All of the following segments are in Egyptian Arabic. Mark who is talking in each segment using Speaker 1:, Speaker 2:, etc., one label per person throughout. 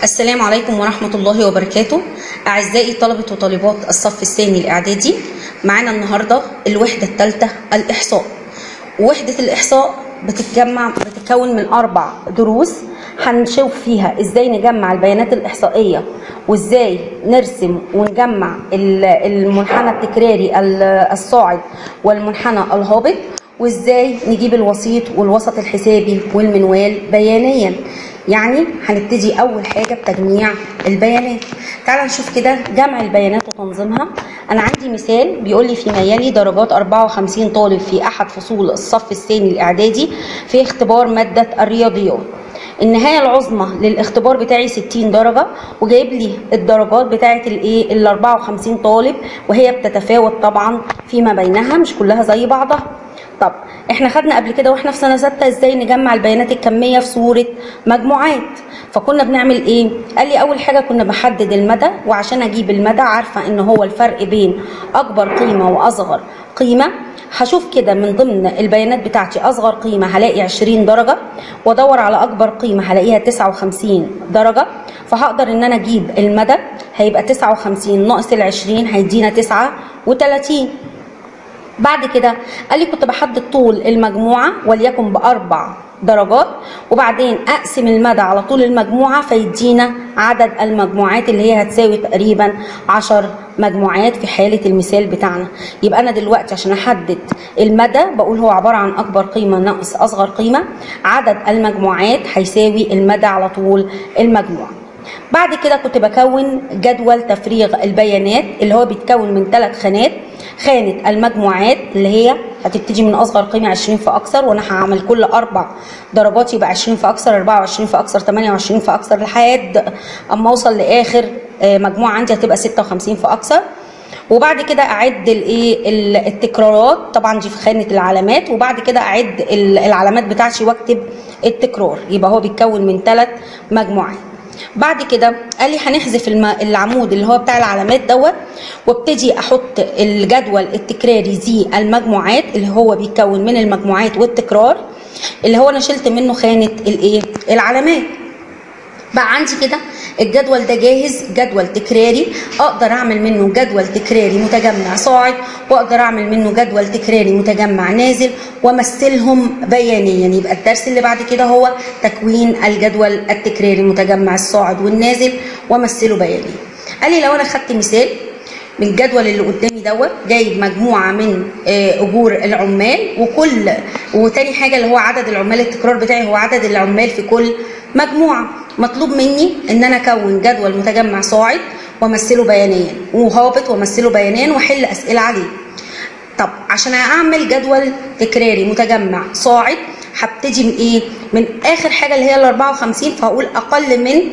Speaker 1: السلام عليكم ورحمة الله وبركاته أعزائي طلبة وطالبات الصف الثاني الإعدادي معانا النهاردة الوحدة الثالثة الإحصاء وحدة الإحصاء بتتجمع بتتكون من أربع دروس هنشوف فيها إزاي نجمع البيانات الإحصائية وإزاي نرسم ونجمع ال- المنحنى التكراري ال- الصاعد والمنحنى الهابط وازاي نجيب الوسيط والوسط الحسابي والمنوال بيانيا يعني هنبتدي اول حاجه بتجميع البيانات تعال نشوف كده جمع البيانات وتنظيمها انا عندي مثال بيقول لي فيما يلي درجات 54 طالب في احد فصول الصف الثاني الاعدادي في اختبار ماده الرياضيات النهايه العظمى للاختبار بتاعي 60 درجه وجايب لي الدرجات بتاعه الايه ال 54 طالب وهي بتتفاوت طبعا فيما بينها مش كلها زي بعضها طب احنا خدنا قبل كده واحنا في سنه سته ازاي نجمع البيانات الكميه في صوره مجموعات فكنا بنعمل ايه قال لي اول حاجه كنا بحدد المدى وعشان اجيب المدى عارفه ان هو الفرق بين اكبر قيمه واصغر قيمه هشوف كده من ضمن البيانات بتاعتي اصغر قيمه هلاقي 20 درجه وادور على اكبر قيمه هلاقيها 59 درجه فهقدر ان انا اجيب المدى هيبقى 59 ناقص ال 20 هيدينا 39 بعد كده قال لي كنت بحدد طول المجموعة وليكن بأربع درجات وبعدين أقسم المدى على طول المجموعة فيدينا عدد المجموعات اللي هي هتساوي تقريبا عشر مجموعات في حالة المثال بتاعنا يبقى أنا دلوقتي عشان أحدد المدى بقول هو عبارة عن أكبر قيمة ناقص أصغر قيمة عدد المجموعات هيساوي المدى على طول المجموعة بعد كده كنت بكون جدول تفريغ البيانات اللي هو بيتكون من ثلاث خانات خانة المجموعات اللي هي هتبتدي من أصغر قيمة 20 فأكثر وأنا هعمل كل أربع درجات يبقى 20 فأكثر 24 فأكثر 28 فأكثر لحد أما أوصل لآخر آه، مجموعة عندي هتبقى 56 فأكثر وبعد كده اعد الايه ال- التكرارات طبعا دي في خانه العلامات وبعد كده اعد ال- العلامات بتاعتي واكتب التكرار يبقى هو بيتكون من ثلاث مجموعات بعد كده قال لي هنحذف الم... العمود اللي هو بتاع العلامات دوت وابتدي احط الجدول التكراري ذي المجموعات اللي هو بيتكون من المجموعات والتكرار اللي هو انا شلت منه خانه الايه العلامات بقى عندي كده الجدول ده جاهز جدول تكراري اقدر اعمل منه جدول تكراري متجمع صاعد واقدر اعمل منه جدول تكراري متجمع نازل وامثلهم بيانيا يبقى الدرس اللي بعد كده هو تكوين الجدول التكراري المتجمع الصاعد والنازل وامثله بيانيا قال لي لو انا خدت مثال من الجدول اللي قدامي دوت جايب مجموعه من آه، اجور العمال وكل وتاني حاجه اللي هو عدد العمال التكرار بتاعي هو عدد العمال في كل مجموعه مطلوب مني ان انا اكون جدول متجمع صاعد وامثله بيانيا وهابط وامثله بيانيا واحل اسئله عليه طب عشان اعمل جدول تكراري متجمع صاعد هبتدي من ايه من اخر حاجه اللي هي ال 54 فهقول اقل من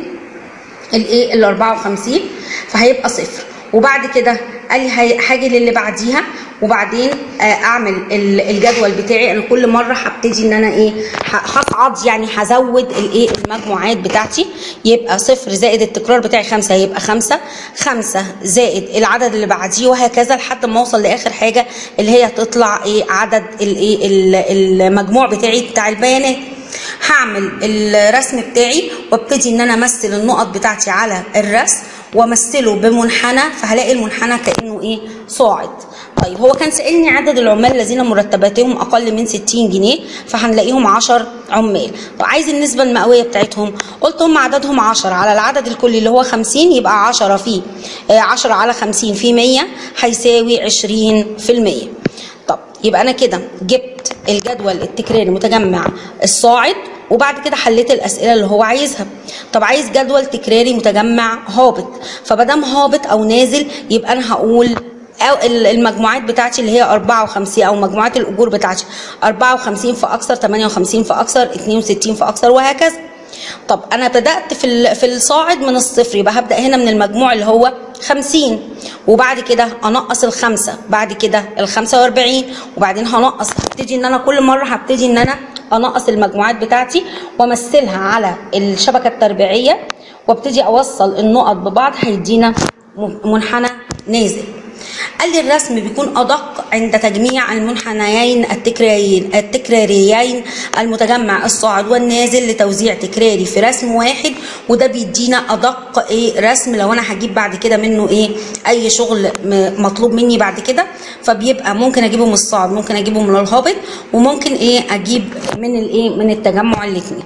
Speaker 1: الايه ال 54 فهيبقى صفر وبعد كده قال لي هي- هاجي للي بعديها وبعدين آه، اعمل ال- الجدول بتاعي انا كل مره هبتدي ان انا ايه ه- هصعد يعني هزود الايه المجموعات بتاعتي يبقى صفر زائد التكرار بتاعي خمسة هيبقى خمسة خمسة زائد العدد اللي بعديه وهكذا لحد ما اوصل لاخر حاجه اللي هي تطلع ايه عدد الايه ال- المجموع بتاعي بتاع البيانات هعمل الرسم بتاعي وابتدي ان انا امثل النقط بتاعتي على الرسم وامثله بمنحنى فهلاقي المنحنى كانه ايه صاعد طيب هو كان سالني عدد العمال الذين مرتباتهم اقل من 60 جنيه فهنلاقيهم 10 عمال طب عايز النسبه المئويه بتاعتهم قلت هم عددهم 10 على العدد الكلي اللي هو 50 يبقى 10 في آه، 10 على 50 في 100 هيساوي 20% طب يبقى انا كده جبت الجدول التكراري متجمع الصاعد وبعد كده حليت الاسئله اللي هو عايزها طب عايز جدول تكراري متجمع هابط فمادام هابط او نازل يبقى انا هقول أو ال- المجموعات بتاعتي اللي هي 54 او مجموعات الاجور بتاعتي 54 فاكثر 58 فاكثر 62 فاكثر وهكذا طب انا بدات في ال- في الصاعد من الصفر يبقى هبدا هنا من المجموع اللي هو 50 وبعد كده انقص الخمسه بعد كده ال 45 وبعدين هنقص هبتدي ان انا كل مره هبتدي ان انا انقص المجموعات بتاعتي وامثلها على الشبكه التربيعيه وابتدي اوصل النقط ببعض هيدينا م- منحنى نازل قال لي الرسم بيكون ادق عند تجميع المنحنيين التكراريين التكراريين المتجمع الصاعد والنازل لتوزيع تكراري في رسم واحد وده بيدينا ادق ايه رسم لو انا هجيب بعد كده منه ايه اي شغل م- مطلوب مني بعد كده فبيبقى ممكن اجيبه من الصاعد ممكن اجيبه من الهابط وممكن ايه اجيب من الايه من التجمع الاثنين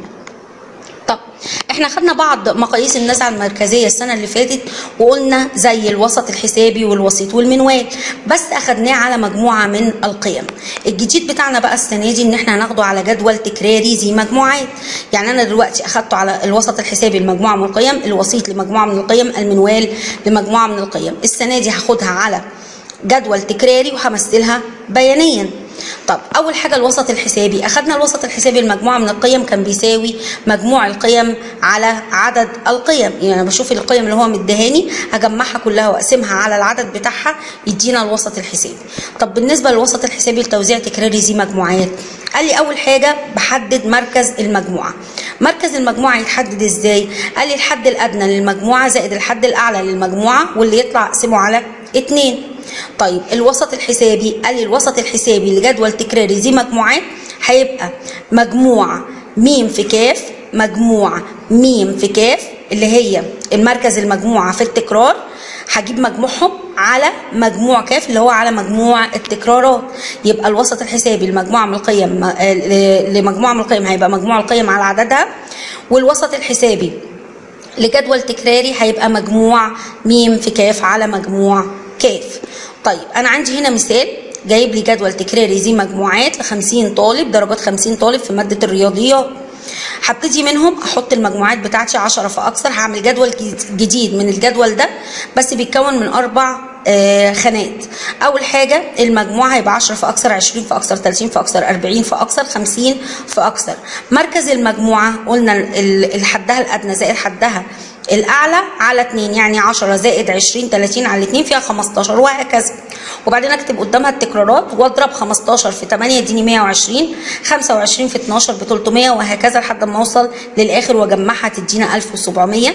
Speaker 1: طب احنا خدنا بعض مقاييس النزعه المركزيه السنه اللي فاتت وقلنا زي الوسط الحسابي والوسيط والمنوال بس اخدناه على مجموعه من القيم الجديد بتاعنا بقى السنه دي ان احنا هناخده على جدول تكراري ذي مجموعات يعني انا دلوقتي اخدته على الوسط الحسابي لمجموعه من القيم الوسيط لمجموعه من القيم المنوال لمجموعه من القيم السنه دي هاخدها على جدول تكراري وهمثلها بيانيا طب اول حاجه الوسط الحسابي اخذنا الوسط الحسابي المجموعه من القيم كان بيساوي مجموع القيم على عدد القيم يعني انا بشوف القيم اللي هو مديهاني هجمعها كلها واقسمها على العدد بتاعها يدينا الوسط الحسابي طب بالنسبه للوسط الحسابي لتوزيع تكراري ذي مجموعات قال لي اول حاجه بحدد مركز المجموعه مركز المجموعه يتحدد ازاي قال لي الحد الادنى للمجموعه زائد الحد الاعلى للمجموعه واللي يطلع اقسمه على اتنين طيب الوسط الحسابي قال لي الوسط الحسابي لجدول تكراري ذي مجموعات هيبقى مجموعة ميم في كاف مجموعة ميم في كاف اللي هي المركز المجموعة في التكرار هجيب مجموعهم على مجموع كاف اللي هو على مجموع التكرارات يبقى الوسط الحسابي لمجموعة من القيم آه، ل- لمجموعة من القيم هيبقى مجموع القيم على عددها والوسط الحسابي لجدول تكراري هيبقى مجموع ميم في كاف على مجموع كاف طيب انا عندي هنا مثال جايب لي جدول تكراري ذي مجموعات ل 50 طالب درجات 50 طالب في ماده الرياضيات هبتدي منهم احط المجموعات بتاعتي 10 فاكثر هعمل جدول جديد من الجدول ده بس بيتكون من اربع آه، خانات اول حاجه المجموعه هيبقى 10 فاكثر 20 فاكثر 30 فاكثر 40 فاكثر 50 فاكثر مركز المجموعه قلنا ال- ال- الحدها الادنى زائد حدها الاعلى على 2 يعني 10 زائد 20 30 على 2 فيها 15 وهكذا وبعدين اكتب قدامها التكرارات واضرب 15 في 8 يديني 120 25 في 12 ب 300 وهكذا لحد ما اوصل للاخر واجمعها تدينا 1700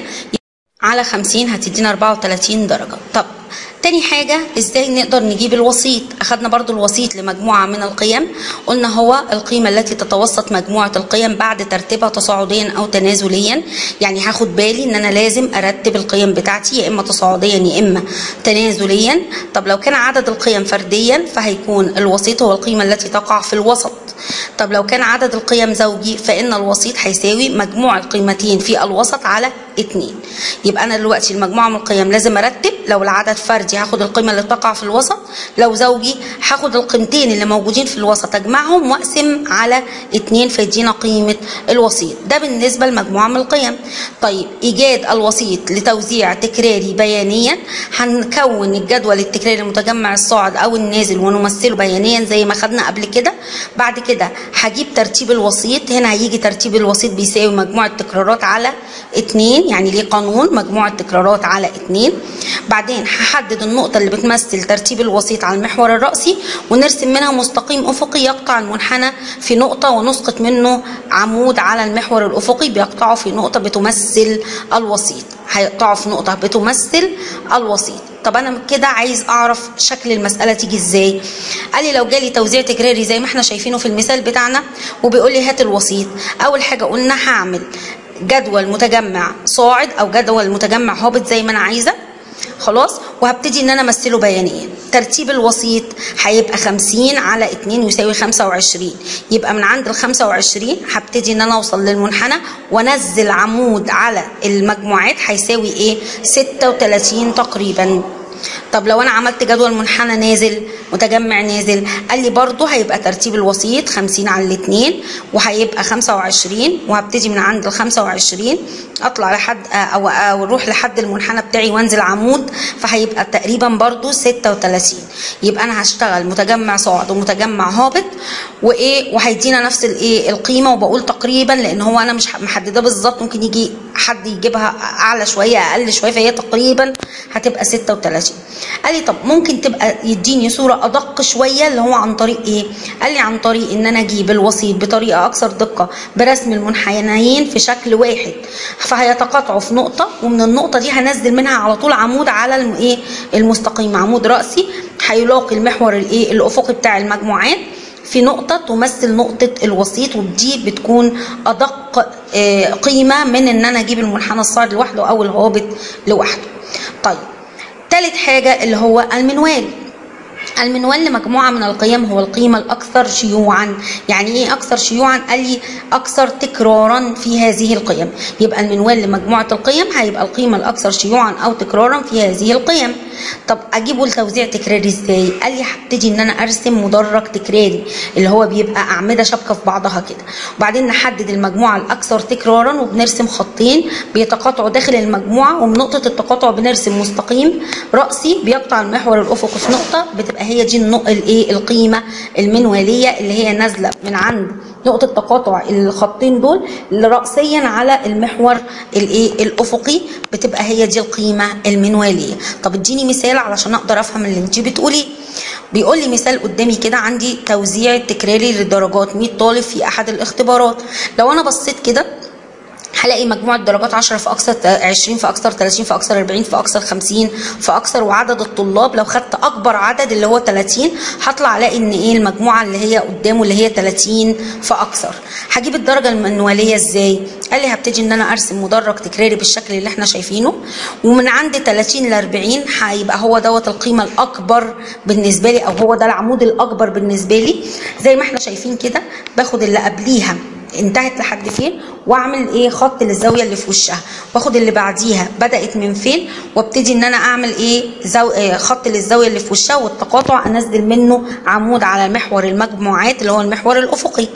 Speaker 1: على 50 هتدينا 34 درجة طب تاني حاجة ازاي نقدر نجيب الوسيط اخدنا برضو الوسيط لمجموعة من القيم قلنا هو القيمة التي تتوسط مجموعة القيم بعد ترتيبها تصاعديا او تنازليا يعني هاخد بالي ان انا لازم ارتب القيم بتاعتي يا اما تصاعديا يا اما تنازليا طب لو كان عدد القيم فرديا فهيكون الوسيط هو القيمة التي تقع في الوسط طب لو كان عدد القيم زوجي فإن الوسيط هيساوي مجموع القيمتين في الوسط على اتنين يبقى أنا دلوقتي المجموعة من القيم لازم أرتب لو العدد فردي هاخد القيمة اللي تقع في الوسط لو زوجي هاخد القيمتين اللي موجودين في الوسط أجمعهم وأقسم على اتنين فيدينا قيمة الوسيط ده بالنسبة لمجموعة من القيم طيب إيجاد الوسيط لتوزيع تكراري بيانيا هنكون الجدول التكراري المتجمع الصاعد أو النازل ونمثله بيانيا زي ما خدنا قبل كده بعد كده هجيب ترتيب الوسيط هنا هيجي ترتيب الوسيط بيساوي مجموع التكرارات على اتنين يعني ليه قانون مجموع التكرارات على اتنين بعدين هحدد النقطة اللي بتمثل ترتيب الوسيط على المحور الرأسي ونرسم منها مستقيم أفقي يقطع المنحنى في نقطة ونسقط منه عمود على المحور الأفقي بيقطعه في نقطة بتمثل الوسيط هيقطعه في نقطة بتمثل الوسيط طب انا كده عايز اعرف شكل المساله تيجي ازاي قال لي لو جالي توزيع تكراري زي ما احنا شايفينه في المثال بتاعنا وبيقول لي هات الوسيط اول حاجه قلنا هعمل جدول متجمع صاعد او جدول متجمع هابط زي ما انا عايزه خلاص وهبتدي ان انا امثله بيانيا ترتيب الوسيط هيبقى 50 على 2 يساوي 25 يبقى من عند ال 25 هبتدي ان انا اوصل للمنحنى وانزل عمود على المجموعات هيساوي ايه 36 تقريبا طب لو انا عملت جدول منحنى نازل متجمع نازل قال لي برضو هيبقى ترتيب الوسيط 50 على الاثنين وهيبقى 25 وهبتدي من عند ال 25 اطلع لحد او او اروح لحد المنحنى بتاعي وانزل عمود فهيبقى تقريبا برضو 36 يبقى انا هشتغل متجمع صاعد ومتجمع هابط وايه وهيدينا نفس الايه القيمه وبقول تقريبا لان هو انا مش محدده بالظبط ممكن يجي حد يجيبها اعلى شويه اقل شويه فهي تقريبا هتبقى 36 قال لي طب ممكن تبقى يديني صوره بصوره ادق شويه اللي هو عن طريق ايه قال لي عن طريق ان انا اجيب الوسيط بطريقه اكثر دقه برسم المنحنيين في شكل واحد فهيتقاطعوا في نقطه ومن النقطه دي هنزل منها على طول عمود على الم- ايه المستقيم عمود راسي هيلاقي المحور الايه الافقي بتاع المجموعات في نقطة تمثل نقطة الوسيط ودي بتكون أدق آه، قيمة من إن أنا أجيب المنحنى الصاعد لوحده أو الهابط لوحده. طيب تالت حاجة اللي هو المنوال المنوال لمجموعة من القيم هو القيمة الأكثر شيوعا يعني إيه أكثر شيوعا قال لي أكثر تكرارا في هذه القيم يبقى المنوال لمجموعة القيم هيبقى القيمة الأكثر شيوعا أو تكرارا في هذه القيم طب أجيبه لتوزيع تكراري إزاي قال لي هبتدي إن أنا أرسم مدرج تكراري اللي هو بيبقى أعمدة شابكة في بعضها كده وبعدين نحدد المجموعة الأكثر تكرارا وبنرسم خطين بيتقاطعوا داخل المجموعة ومن نقطة التقاطع بنرسم مستقيم رأسي بيقطع المحور الأفقي في نقطة بتبقى هي دي النق... الايه القيمة المنوالية اللي هي نازلة من عند نقطة تقاطع الخطين دول رأسيا على المحور الايه الأفقي بتبقى هي دي القيمة المنوالية طب اديني مثال علشان اقدر افهم اللي انت بتقوليه بيقول لي مثال قدامي كده عندي توزيع تكراري للدرجات 100 طالب في احد الاختبارات لو انا بصيت كده هلاقي مجموعة درجات 10 في أكثر 20 في أكثر 30 في أكثر 40 في أكثر 50 في أكثر وعدد الطلاب لو خدت أكبر عدد اللي هو 30 هطلع ألاقي إن إيه المجموعة اللي هي قدامه اللي هي 30 في أكثر هجيب الدرجة المنوالية إزاي؟ قال لي هبتدي إن أنا أرسم مدرج تكراري بالشكل اللي إحنا شايفينه ومن عند 30 ل 40 هيبقى هو دوت القيمة الأكبر بالنسبة لي أو هو ده العمود الأكبر بالنسبة لي زي ما إحنا شايفين كده باخد اللي قبليها انتهت لحد فين واعمل ايه خط للزاويه اللي في وشها واخد اللي بعديها بدات من فين وابتدي ان انا اعمل ايه زو... آه خط للزاويه اللي في وشها والتقاطع انزل منه عمود على محور المجموعات اللي هو المحور الافقي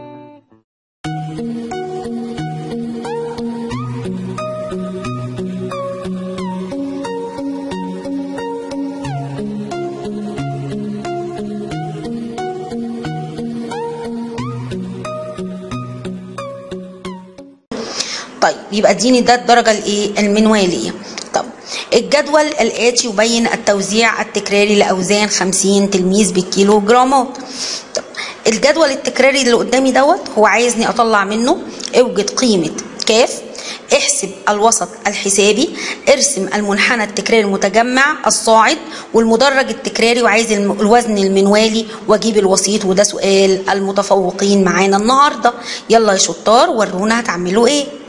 Speaker 1: طيب يبقى اديني ده الدرجه الايه المنواليه طب الجدول الاتي يبين التوزيع التكراري لاوزان 50 تلميذ بالكيلو جرامات طب الجدول التكراري اللي قدامي دوت هو عايزني اطلع منه اوجد قيمه كاف احسب الوسط الحسابي ارسم المنحنى التكراري المتجمع الصاعد والمدرج التكراري وعايز الم- الوزن المنوالي واجيب الوسيط وده سؤال المتفوقين معانا النهارده يلا يا شطار ورونا هتعملوا ايه